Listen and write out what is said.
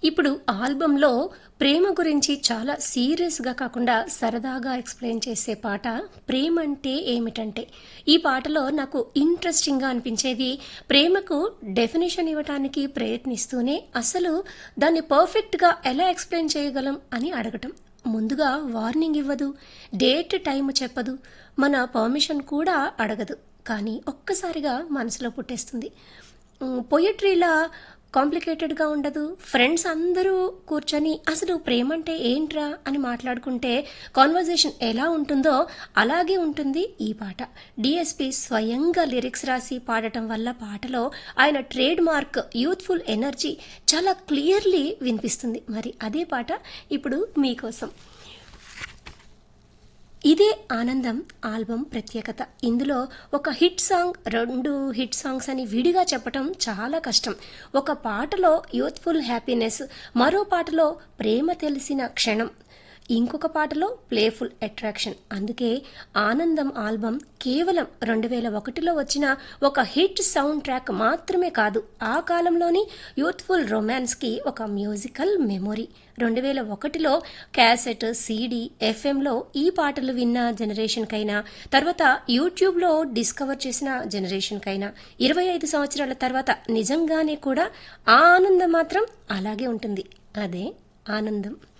ఇప్పుడు ఆల్బంలో ప్రేమ గురించి చాలా సీరియస్గా కాకుండా సరదాగా ఎక్స్ప్లెయిన్ చేసే పాట ప్రేమ అంటే ఏమిటంటే ఈ పాటలో నాకు ఇంట్రెస్టింగ్గా అనిపించేది ప్రేమకు డెఫినేషన్ ఇవ్వటానికి ప్రయత్నిస్తూనే అసలు దాన్ని పర్ఫెక్ట్గా ఎలా ఎక్స్ప్లెయిన్ చేయగలం అని అడగటం ముందుగా వార్నింగ్ ఇవ్వదు డేట్ టైం చెప్పదు మన పర్మిషన్ కూడా అడగదు కానీ ఒక్కసారిగా మనసులో పుట్టేస్తుంది పొయట్రీలా కాంప్లికేటెడ్గా ఉండదు ఫ్రెండ్స్ అందరూ కూర్చొని అసలు ప్రేమ అంటే ఏంట్రా అని మాట్లాడుకుంటే కాన్వర్జేషన్ ఎలా ఉంటుందో అలాగే ఉంటుంది ఈ పాట డిఎస్పి స్వయంగా లిరిక్స్ రాసి పాడటం వల్ల పాటలో ఆయన ట్రేడ్ మార్క్ యూత్ఫుల్ ఎనర్జీ చాలా క్లియర్లీ వినిపిస్తుంది మరి అదే పాట ఇప్పుడు మీకోసం ఇదే ఆనందం ఆల్బమ్ ప్రత్యేకత ఇందులో ఒక హిట్ సాంగ్ రెండు హిట్ సాంగ్స్ అని విడిగా చెప్పటం చాలా కష్టం ఒక పాటలో యూత్ఫుల్ హ్యాపీనెస్ మరో పాటలో ప్రేమ తెలిసిన క్షణం ఇంకొక పాటలో ప్లేఫుల్ అట్రాక్షన్ అందుకే ఆనందం ఆల్బమ్ కేవలం రెండు వేల ఒకటిలో వచ్చిన ఒక హిట్ సౌండ్ ట్రాక్ మాత్రమే కాదు ఆ కాలంలోని యూత్ఫుల్ రొమాన్స్కి ఒక మ్యూజికల్ మెమొరీ రెండు వేల ఒకటిలో క్యాసెట్ సీడీ ఎఫ్ఎంలో ఈ పాటలు విన్న జనరేషన్కైనా తర్వాత యూట్యూబ్లో డిస్కవర్ చేసిన జనరేషన్కైనా ఇరవై ఐదు సంవత్సరాల తర్వాత నిజంగానే కూడా ఆ ఆనందం మాత్రం అలాగే ఉంటుంది అదే ఆనందం